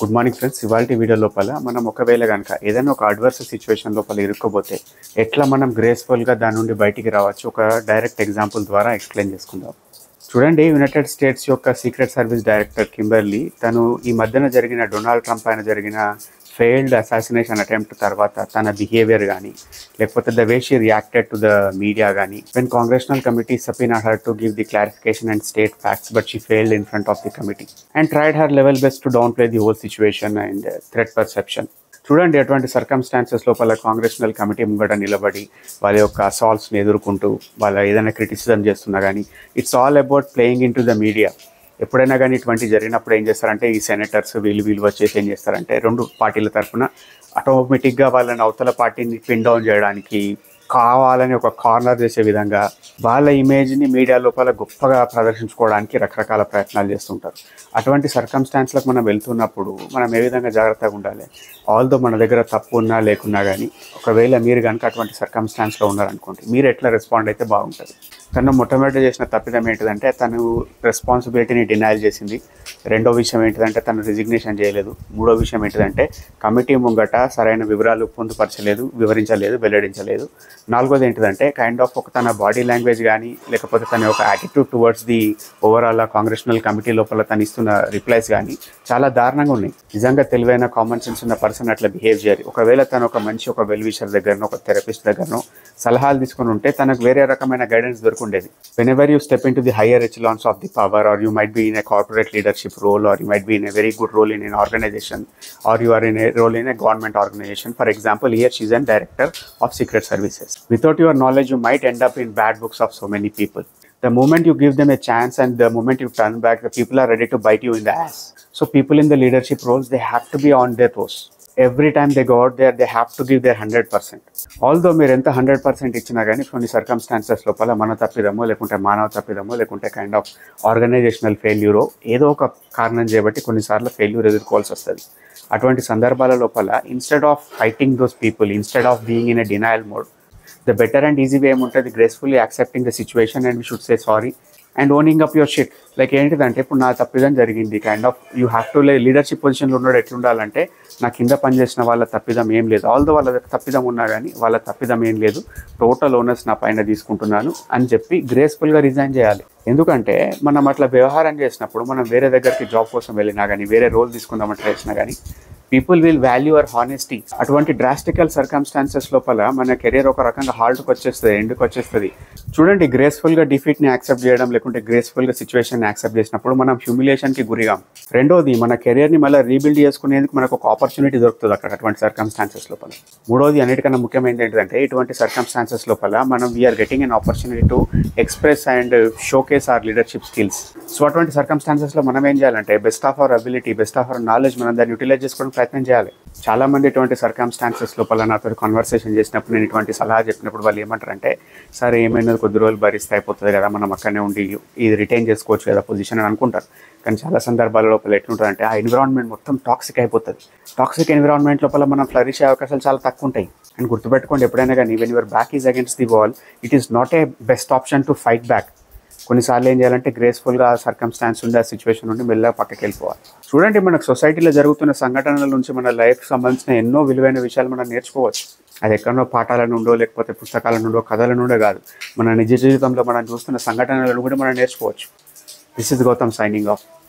good morning friends ఇవాళ video లోపల మనం ఒకవేళ కనుక ఏదైనా ఒక అడ్వర్స్ సిచ్యువేషన్ లోపల ఇరుక్కోపోతే ఎట్లా మనం గ్రేస్ఫుల్గా దాని నుండి బయటికి రావచ్చు ఒక డైరెక్ట్ ఎగ్జాంపుల్ ద్వారా ఎక్స్ప్లెయిన్ చేసుకుందాం చూడండి యునైటెడ్ స్టేట్స్ యొక్క సీక్రెట్ సర్వీస్ డైరెక్టర్ కింబర్లీ తను ఈ మధ్యన జరిగిన డొనాల్డ్ ట్రంప్ పైన జరిగిన ఫెయిల్డ్ అసాసినేషన్ అటెంప్ట్ తర్వాత తన బిహేవియర్ కానీ లేకపోతే the way she reacted to the media కానీ when congressional committee subpoena her to give the clarification and state facts but she failed in front of the committee and tried her level best to down play the whole situation and threat perception చూడండి అటువంటి circumstances లోపల Congressional committee ముంగట నిలబడి వాళ్ళ యొక్క అసాల్ట్స్ని ఎదుర్కొంటూ వాళ్ళ ఏదైనా క్రిటిసిజం చేస్తున్నా కానీ it's all about playing in to the media ఎప్పుడైనా కానీ ఇటువంటి జరిగినప్పుడు ఏం చేస్తారంటే ఈ సెనేటర్స్ వీళ్ళు వీళ్ళు వచ్చేసి ఏం చేస్తారంటే రెండు పార్టీల తరఫున ఆటోమేటిక్గా వాళ్ళని అవతల పార్టీని పిన్ డౌన్ చేయడానికి కావాలని ఒక కార్నర్ చేసే విధంగా వాళ్ళ ఇమేజ్ని మీడియా లోపల గొప్పగా ప్రదర్శించుకోవడానికి రకరకాల ప్రయత్నాలు చేస్తుంటారు అటువంటి సర్కమ్స్టాన్స్లకు మనం వెళ్తున్నప్పుడు మనం ఏ విధంగా జాగ్రత్తగా ఉండాలి ఆల్దో మన దగ్గర తప్పు ఉన్నా లేకున్నా కానీ ఒకవేళ మీరు కనుక అటువంటి సర్కమ్స్టాన్స్లో ఉన్నారనుకోండి మీరు ఎట్లా రెస్పాండ్ అయితే బాగుంటుంది తను మొట్టమొదటి చేసిన తప్పిదం ఏంటిదంటే తను రెస్పాన్సిబిలిటీని డినైల్ చేసింది రెండో విషయం ఏంటిదంటే తను రిజిగ్నేషన్ చేయలేదు మూడో విషయం ఏంటిదంటే కమిటీ ముంగట సరైన వివరాలు పొందుపరచలేదు వివరించలేదు వెల్లడించలేదు నాలుగోది ఏంటిదంటే కైండ్ ఆఫ్ ఒక తన బాడీ లాంగ్వేజ్ కానీ లేకపోతే తన యొక్క attitude towards the overall congressional committee లోపల తను ఇస్తున్న రిప్లైస్ కానీ చాలా దారుణంగా ఉన్నాయి నిజంగా తెలివైన కామన్ సెన్స్ ఉన్న పర్సన్ అట్లా బిహేవ్ చేయాలి ఒకవేళ తను ఒక మంచి ఒక వెల్ విషర్ దగ్గరనో ఒక థెరపిస్ట్ దగ్గరనో సలహాలు తీసుకొని ఉంటే తనకు వేరే రకమైన గైడెన్స్ దొరుకుండేది whenever you step in to the higher echelons of the power or you might be in a corporate leadership role or you might be in a very good role in an organisation or you are in a role in a government organisation for example here she's and director of secret services without your knowledge you might end up in bad books of so many people the moment you give them a chance and the moment you turn back the people are ready to bite you in the ass so people in the leadership roles they have to be on their toes every time they go out there they have to give their hundred percent although మీరు ఎంత hundred percent ఇచ్చినా కానీ కొన్ని circumstances లోపల మన తప్పిదమో లేకుంటే మానవ తప్పిదమో లేకుంటే కైండ్ ఆఫ్ ఆర్గనైజేషనల్ ఫెయిల్యూరో ఏదో ఒక కారణం చేయబట్టి కొన్నిసార్లు ఫెయిల్యూర్ ఎదుర్కోవాల్సి వస్తుంది అటువంటి సందర్భాల లోపల instead of fighting those people instead of being in a denial mode the better and easy way ఏముంటుంది gracefully accepting the situation and we should say sorry and owning up your shit like ఏంటిదంటే ఇప్పుడు నా తప్పిదం జరిగింది kind of you have to lay leadership పొజిషన్లో ఉన్నాడు ఎట్లుండాలంటే నా కింద పనిచేసిన వాళ్ళ తప్పిదం ఏం లేదు ఆల్దో వాళ్ళ తప్పిదం ఉన్నా కానీ వాళ్ళ తప్పిదం ఏం లేదు టోటల్ ఓనర్స్ నా పైన తీసుకుంటున్నాను అని చెప్పి గ్రేస్ఫుల్గా రిజైన్ చేయాలి ఎందుకంటే మనం అట్లా వ్యవహారం చేసినప్పుడు మనం వేరే దగ్గరికి జాబ్ కోసం వెళ్ళినా కానీ వేరే రోల్ తీసుకుందామని ట్రై చేసినా కానీ people will value our honesty అటువంటి డ్రాస్టికల్ సర్కమ్స్టాన్సెస్ లోపల మన కెరీర్ ఒక రకంగా హాల్ట్కి వచ్చేస్తుంది ఎండ్కి వచ్చేస్తుంది చూడండి గ్రేస్ఫుల్గా డిఫీట్ని యాక్సెప్ట్ చేయడం లేకుంటే గ్రేస్ఫుల్గా సిచ్యువేషన్ యాక్సెప్ట్ చేసినప్పుడు మనం హ్యూమిలేషన్కి గురిగాం రెండోది మన కెరియర్ని మళ్ళీ రీబిల్డ్ చేసుకునేందుకు మనకు ఒక ఆపర్చునిటీ దొరుకుతుంది అక్కడ అటువంటి సర్కమ్స్టాన్సెస్ లోపల మూడోది అన్నిటికన్నా ముఖ్యమైనది ఏంటంటే ఇటువంటి సర్కమ్స్టాన్సెస్ లోపల మనం we're getting an opportunity to express and showcase our leadership skills so అటువంటి సర్కమ్స్టాన్సెస్లో మనం ఏం చేయాలంటే best of our ability best of our knowledge మనం దాన్ని యూటిలైజ్ చేసుకోవడం ప్రయత్నం చేయాలి చాలా మంది ఇటువంటి సర్కమ్స్టాన్సెస్ లోపల నాతో కాన్వర్సేషన్ చేసినప్పుడు నేను ఇటువంటి సలహా చెప్పినప్పుడు వాళ్ళు ఏమంటారంటే సరే ఏమైనా కొద్ది రోజులు భరిస్తే అయిపోతుంది కదా మనం అక్కడనే ఉండి ఇది రిటైన్ చేసుకోవచ్చు కదా పొజిషన్ అని అనుకుంటారు కానీ చాలా సందర్భాల లోపల ఎట్లుంటుందంటే ఆ ఎన్విరాన్మెంట్ మొత్తం టాక్సిక్ అయిపోతుంది టాక్సిక్ ఎన్విరాన్మెంట్ లోపల మనం ఫ్లరిష్ అయ్యే అవకాశాలు చాలా తక్కువ ఉంటాయి అండ్ గుర్తుపెట్టుకోండి ఎప్పుడైనా కానీ when your back is against the wall it is not a best option to fight back కొన్నిసార్లు ఏం చేయాలంటే గ్రేస్ఫుల్గా ఆ సర్కమ్స్టాన్స్ ఉంది ఆ సిచ్యువేషన్ నుండి మెల్లగా పక్కకి వెళ్ళిపోవాలి చూడండి మనకు సొసైటీలో జరుగుతున్న సంఘటనల నుంచి మన లైఫ్ సంబంధించిన ఎన్నో విలువైన విషయాలు మనం నేర్చుకోవచ్చు అది ఎక్కడో పాఠాల నుండో లేకపోతే పుస్తకాల నుండో కథల నుండో కాదు మన నిజ జీవితంలో మనం చూస్తున్న సంఘటనలను కూడా మనం నేర్చుకోవచ్చు this is Gautam signing of